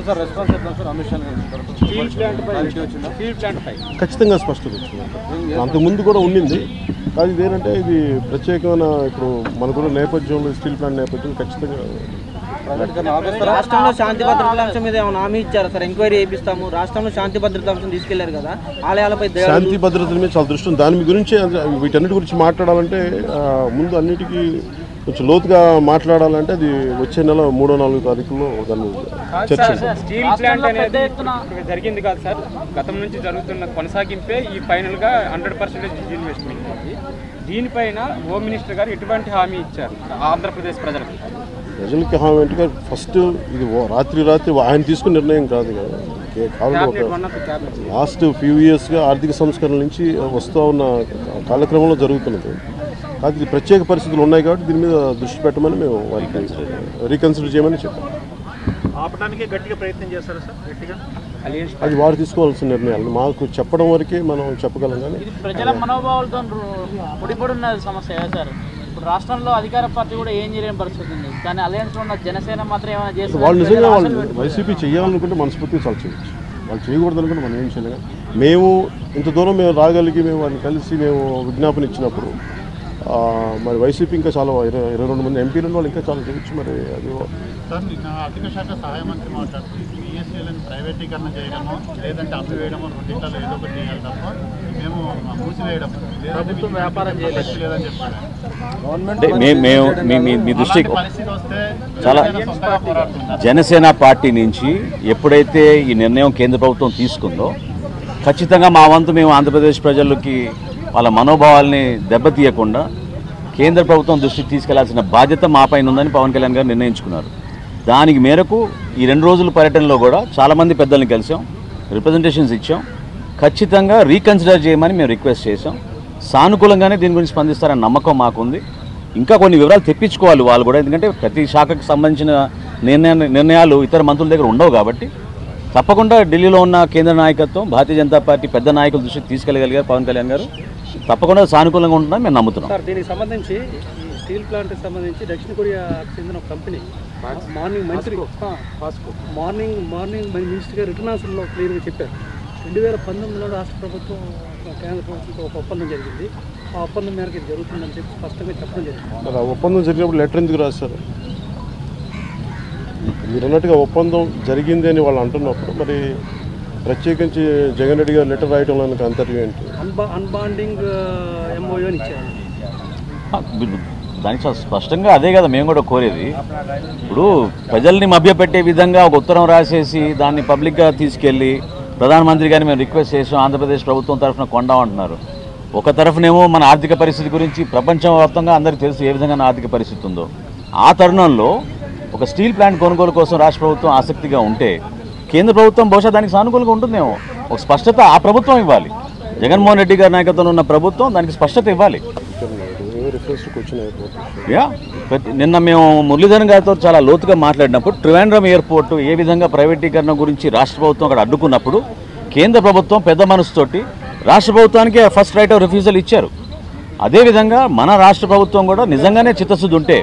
Sir response ఎట్లా sir Amit Shah steel plant పై clarity వచ్చిందా స్టీల్ ప్లాంట్ పై ఖచ్చితంగా స్పష్టత వచ్చింది అంతకుముందు కూడా ఉండింది కానీ ఇదేంటంటే ఇది ప్రత్యేకమైన ఇప్పుడు మనకున్న నేపథ్యంలో స్టీల్ ప్లాంట్ నేపథ్యం ఖచ్చితంగా ప్రైవేట్గా ఆపేస్తారా రాష్ట్రంలో శాంతి భద్రతల అంశం మీద ఏమైనా హామీ ఇచ్చారా సార్ ఎంక్వైరీ చేపిస్తాము రాష్ట్రంలో శాంతి భద్రత అంశం తీసుకెళ్లారు కదా ఆలయాలపై దాడులు- శాంతి భద్రతల మీద చాలా దృష్టి ఉంది దాని గురించి అంత- వీటన్నిటి గురించి మాట్లాడాలంటే ఆ, ముందు అన్నిటికీ కొంచెం లోతుగా మాట్లాడాలంటే అది వచ్చే నెల మూడో నాలుగో తారీఖులో దాన్ని చర్చించాలి స్టీల్ ప్లాంట్ అనేది ఇప్పుడు జరిగింది కాదు సార్ గతం నుంచి జరుగుతున్న కొనసాగింపే ఈ ఫైనల్ గా హండ్రెడ్ పర్సెంటేజ్ ఇన్వెస్ట్మెంట్ ఇది దీనిపైన హోమ్ మినిస్టర్ గారు ఎటువంటి హామీ ఇచ్చారు ఆంధ్రప్రదేశ్ ప్రజలకు ప్రజలకి హామీ అంటే ఫస్ట్ ఇది ఓ- రాత్రి రాత్రి ఆయన తీసుకున్న నిర్ణయం కాదు కదా కే- కావాలంటే క్యాబినెట్ ఒక one of the cabinet last few ఇయర్స్గా ఆర్థిక సంస్కరణ నుంచి వస్తూ ఉన్న కాలక్రమంలో జరుగుతున్నది కాదు ఇది ప్రత్యేక పరిస్థితులు ఉన్నాయి కాబట్టి దీని మీద దృష్టి పెట్టమని మేము వారికి రీకన్సిడర్ చేయమని చెప్పాం ఆపడానికి గట్టిగా ప్రయత్నం చేస్తారా సార్ గట్టిగా అలియన్స్ అది వారు తీసుకోవాల్సిన నిర్ణయాలు మాకు చెప్పడం వరకే మనం చెప్పగలం కానీ ఇది ప్రజల మనోభావాలతో ముడిపడున్న సమస్య కదా సార్ ఇప్పుడు రాష్ట్రంలో అధికార పార్టీ కూడా ఏం చేయలేని పరిస్థితి ఉంది కానీ అలయన్స్ లో ఉన్న జనసేన మాత్రం ఏమైనా చేస్తుంది వాళ్ళు నిజంగా వాళ్ళు వైసీపీ చేయాలనుకుంటే మనస్ఫూర్తిగా చాలా చేయొచ్చు వాళ్ళు చేయకూడదు అనుకుంటే మనం ఏం చేయలేం మేము ఇంత దూరం మేము రాగలిగి మేము వాళ్ళని కలిసి మేము విజ్ఞాపన ఇచ్చినప్పుడు ఆ, మరి వైసీపీ ఇంకా చాలా ఇరవై ఇరవై రెండు మంది ఎంపీలు ఉన్న వాళ్ళు ఇంకా చాలా చేయొచ్చు మరి అది సార్ నిన్న ఆర్థిక శాఖ సహాయ మంత్రి మాట్లాడుతూ పిఎస్సీలను ప్రైవేటీకరణ చేయడము లేదంటే అమ్మివేయడము రెండింటిలో ఏదో ఒకటి చేయాలి తప్ప మేము మూసివేయడం ప్రభుత్వం వ్యాపారం చేయలేదు లేదని చెప్పారు గవర్నమెంట్ అంటే మే- మేము మీ మీ మీ దృష్టికి అలాంటి పరిస్థితి వస్తే చాలా జనసేన సొంతంగా పోరాడుతుందా జనసేన పార్టీ నుంచి ఎప్పుడైతే ఈ నిర్ణయం కేంద్ర ప్రభుత్వం తీసుకుందో ఖచ్చితంగా మా వంతు మేము ఆంధ్రప్రదేశ్ ప్రజలకి వాళ్ళ మనోభావాల్ని దెబ్బతీయకుండా కేంద్ర ప్రభుత్వం దృష్టికి తీసుకెళ్లాల్సిన బాధ్యత మా పైన ఉందని పవన్ కళ్యాణ్ గారు నిర్ణయించుకున్నారు దానికి మేరకు ఈ రెండు రోజుల పర్యటనలో కూడా చాలామంది పెద్దల్ని కలిసాం రిప్రజెంటేషన్స్ ఇచ్చాం ఖచ్చితంగా రీకన్సిడర్ చేయమని మేము రిక్వెస్ట్ చేసాం సానుకూలంగానే దీని గురించి స్పందిస్తారన్న నమ్మకం మాకుంది ఇంకా కొన్ని వివరాలు తెప్పించుకోవాలి వాళ్ళు కూడా ఎందుకంటే ప్రతి శాఖకు సంబంధించిన నిర్ణయ నిర్ణయాలు ఇతర మంత్రుల దగ్గర ఉండవు కాబట్టి తప్పకుండా ఢిల్లీలో ఉన్న కేంద్ర నాయకత్వం భారతీయ జనతా పార్టీ పెద్ద నాయకుల దృష్టికి తీసుకెళ్ళగలిగారు పవన్ కళ్యాణ్ గారు తప్పకుండా సానుకూలంగా ఉంటుందని మేము నమ్ముతున్నాం సార్ దీనికి సంబంధించి ఈ స్టీల్ ప్లాంట్కి సంబంధించి దక్షిణ కొరియాకు చెందిన ఒక కంపెనీ మార్నింగ్ మంత్రి మార్నింగ్ మార్నింగ్ మినిస్టర్ గారు రిటర్న్ ఆన్సర్లో క్లియర్గా చెప్పారు రెండు వేల పంతొమ్మిదిలో రాష్ట్ర ప్రభుత్వం కేంద్ర ప్రభుత్వంతో ఒక ఒప్పందం జరిగింది ఆ ఒప్పందం మేరకు ఇది జరుగుతుందని చెప్పి స్పష్టంగా చెప్పడం జరిగింది మరి ఆ ఒప్పందం జరిగినప్పుడు లెటర్ ఎందుకు రాశారు మీరు అన్నట్టుగా ఒప్పందం జరిగింది అని వాళ్ళు అంటున్నప్పుడు మరి ప్రత్యేకించి జగన్ రెడ్డి గారు లెటర్ రాయడంలో నాకు అంతర్యం ఏంటి అన్బా అన్బాండింగ్ ఎంఓయూ అని ఇచ్చారు దానికి చాలా స్పష్టంగా అదే కదా మేము కూడా కోరేది ఇప్పుడు ప్రజల్ని మభ్యపెట్టే విధంగా ఒక ఉత్తరం రాసేసి దాన్ని పబ్లిక్గా తీసుకెళ్ళి ప్రధానమంత్రి గారిని మేము రిక్వెస్ట్ చేసాం ఆంధ్రప్రదేశ్ ప్రభుత్వం తరఫున కొండామంటున్నారు ఒక తరఫునేమో మన ఆర్థిక పరిస్థితి గురించి ప్రపంచవ్యాప్తంగా అందరికీ తెలుసు ఏ విధంగా నా ఆర్థిక పరిస్థితి ఉందో ఆ తరుణంలో ఒక స్టీల్ ప్లాంట్ కొనుగోలు కోసం రాష్ట్ర ప్రభుత్వం ఆసక్తిగా ఉంటే కేంద్ర ప్రభుత్వం బహుశా దానికి సానుకూలంగా ఉంటుందేమో ఒక స్పష్టత ఆ ప్రభుత్వం ఇవ్వాలి జగన్మోహన్ రెడ్డి గారి నాయకత్వంలో ఉన్న ప్రభుత్వం దానికి స్పష్టత ఇవ్వాలి రిఫరెన్స్ క్వశ్చన్ అయిపోతుంది యా ప్రతి- నిన్న మేము మురళీధరన్ గారితో చాలా లోతుగా మాట్లాడినప్పుడు ట్రివాండ్రం ఎయిర్పోర్ట్ ఏ విధంగా ప్రైవేటీకరణ గురించి రాష్ట్ర ప్రభుత్వం అక్కడ అడ్డుకున్నప్పుడు కేంద్ర ప్రభుత్వం పెద్ద మనసుతోటి రాష్ట్ర ప్రభుత్వానికి ఫస్ట్ రైట్ ఆఫ్ రిఫ్యూజల్ ఇచ్చారు అదేవిధంగా మన రాష్ట్ర ప్రభుత్వం కూడా నిజంగానే చిత్తశుద్ధి ఉంటే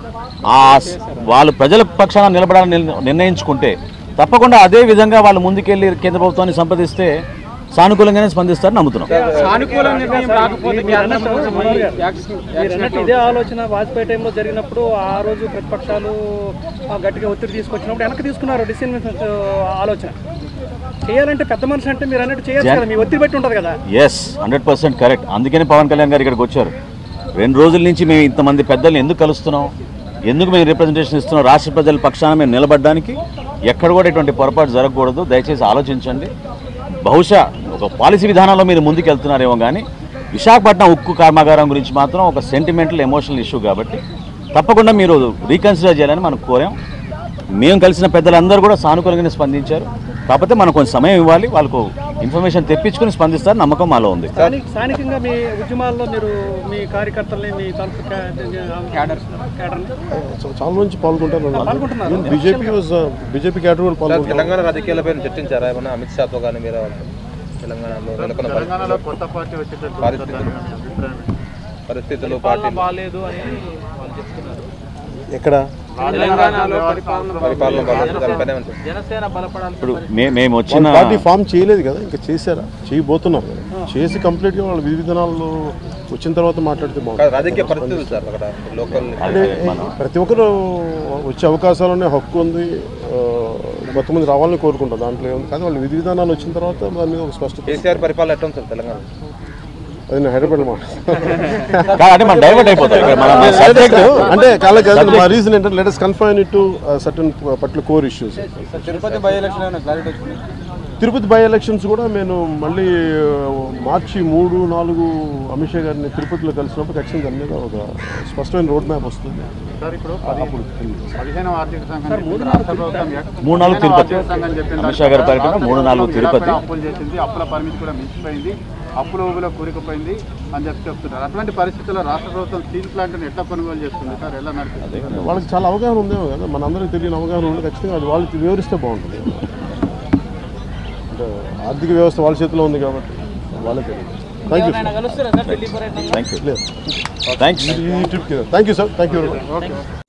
ఆ స్- వాళ్ళు ప్రజల పక్షాన నిలబడాలని నిర్- నిర్ణయించుకుంటే తప్పకుండా అదే విధంగా వాళ్ళు ముందుకెళ్ళి కేంద్ర ప్రభుత్వాన్ని సంప్రదిస్తే సానుకూలంగానే స్పందిస్తారని నమ్ముతున్నాం సానుకూల నిర్ణయం రాకపోతే కేంద్ర ప్రభుత్వం యాక్షన్- మీరు అన్నట్టు ఇదే ఆలోచన వాజ్పేయి టైంలో జరిగినప్పుడు ఆ రోజు ప్రతిపక్షాలు ఆ, గట్టిగా ఒత్తిడి తీసుకొచ్చినప్పుడు వెనక్కి తీసుకున్నారు డిసిషన్ ఆలోచన చేయాలంటే పెద్ద మనిషి అంటే మీరు అన్నట్టు చేయొచ్చు కదా మీ ఒత్తిడి పెట్టి ఉంటుంది కదా ఎస్ హండ్రెడ్ పర్సెంట్ కరెక్ట్ అందుకని పవన్ కళ్యాణ్ గారు ఇక్కడికి వచ్చారు రెండు రోజుల నుంచి మేము ఇంతమంది పెద్దల్ని ఎందుకు కలుస్తున్నాం ఎందుకు మేము రిప్రజెంటేషన్ ఇస్తున్నాం రాష్ట్ర ప్రజల పక్షాన మేము నిలబడడానికి ఎక్కడ కూడా ఇటువంటి పొరపాటు జరగకూడదు దయచేసి ఆలోచించండి బహుశా ఒక పాలసీ విధానంలో మీరు ముందుకు వెళ్తున్నారేమో కానీ విశాఖపట్నం ఉక్కు కర్మాగారం గురించి మాత్రం ఒక సెంటిమెంటల్ ఎమోషనల్ ఇష్యూ కాబట్టి తప్పకుండా మీరు రీకన్సిడర్ చేయాలని మనం కోరాం మేము కలిసిన పెద్దలందరూ కూడా సానుకూలంగానే స్పందించారు కాకపోతే మనం కొంచెం సమయం ఇవ్వాలి వాళ్ళకు ఇన్ఫర్మేషన్ తెప్పించుకుని స్పందిస్తారు నమ్మకం మాలో ఉంది స్థానిక స్థానికంగా మీ ఉద్యమాల్లో మీరు మీ కార్యకర్తల్ని మీ తరఫు క్యాడర్ క్యాడర్ని చా- చాలా నుంచి పాల్గొంటారు పాల్గొంటున్నారు. బీజేపీ బీజేపీ క్యాడర్ వాళ్ళు పాల్గొంటారు తెలంగాణ రాజకీయాలపై చర్చించారా ఏమన్నా అమిత్ షాతో కానీ మీరు తెలంగాణలో నెలకొన్న తెలంగాణలో కొత్త పార్టీ వచ్చేటట్టు పరిస్థితులు. మీ అభిప్రాయం ఏంటి? పరిస్థితులు పార్టీ బాగాలేదు అని వాళ్ళు చెప్తున్నారు ఎక్కడ తెలంగాణలో పరిపాలన పరిపాలన బాగుంటుంది దానిపైనే ఉంటుంది జనసేన బలపడాల్సిన ఇప్పుడు మే మేము వాళ్ళు వచ్చిన పార్టీ ఫామ్ చేయలేదు కదా ఇంకా చేశారా చేయబోతున్నారు కదా చేసి కంప్లీట్గా వాళ్ళ విధి విధానాలు వచ్చిన తర్వాత మాట్లాడితే కాదు, బాగుంటుంది రాజకీయ పరిస్థితులు సార్ అక్కడ లోకల్ అంటే ప్రతి ఒక్కరు వచ్చే అవకాశాలనే హక్కు ఉంది ఆ, కొంతమంది రావాలని కోరుకుంటారు దాంట్లో ఏముంది కానీ వాళ్ళు విధి విధానాలు వచ్చిన తర్వాత దాని మీద ఒక స్పష్టత కేసీఆర్ పరిపాలన ఎట్లా ఉంది సార్ తెలంగాణ అది నేను హైదరాబాద్ మాట కాదు, అంటే మనం డైవర్ట్ అయిపోతాం ఇక్కడ మన సబ్జెక్ట్ అంటే కాలే కాదు మా రీజన్ ఏంటంటే let us confine to certain particular core issues Tirupati by election ఏమైనా క్లారిటీ వచ్చింది తిరుపతి బై ఎలక్షన్స్ కూడా నేను మళ్ళీ ఆ, మార్చి మూడు నాలుగు అమిత్ షా గారిని తిరుపతిలో కలిసినప్పుడు ఖచ్చితంగా దాని మీద ఒక స్పష్టమైన రోడ్ మ్యాప్ వస్తుంది సార్ ఇప్పుడు అప్పుడు పదిహేను ఆర్థిక సంఘం చెప్పింది, రాష్ట్ర ప్రభుత్వం ఎక్- మూడు నాలుగు పదిహేనవ తిరుపతి. ఆర్థిక సంఘం చెప్పింది, అమిత్ షా గారి పర్యటన రాష్ట్ర మూడు నాలుగు ప్రభుత్వం తిరుపతి. నిరాపద అప్పులు చేసింది అప్పుల పరిమితి కూడా మించిపోయింది అప్పుల ఊబిలో కూరుకుపోయింది అని చెప్పి చెప్తున్నారు అటువంటి పరిస్థితుల్లో రాష్ట్ర ప్రభుత్వం స్టీల్ ప్లాంట్ని ఎట్లా కొనుగోలు చేస్తుంది సార్ ఎలా నడుస్తుంది వాళ్ళకి చాలా అవగాహన ఉందేమో కదా మన అందరికీ తెలియని అవగాహన ఉంది ఖచ్చితంగా అది వాళ్ళకి వివరిస్తే బాగుంటుంది అంటే ఆర్థిక వ్యవస్థ వాళ్ళ చేతిలో ఉంది కాబట్టి వాళ్ళే తెలియదు థ్యాంక్ యూ ఎవరైనా కలుస్తారా సార్ ఢిల్లీ పర్యటన థ్యాంక్ యూ థ్యాంక్స్ ఈ ట్రిప్కి thank you sir thank you very much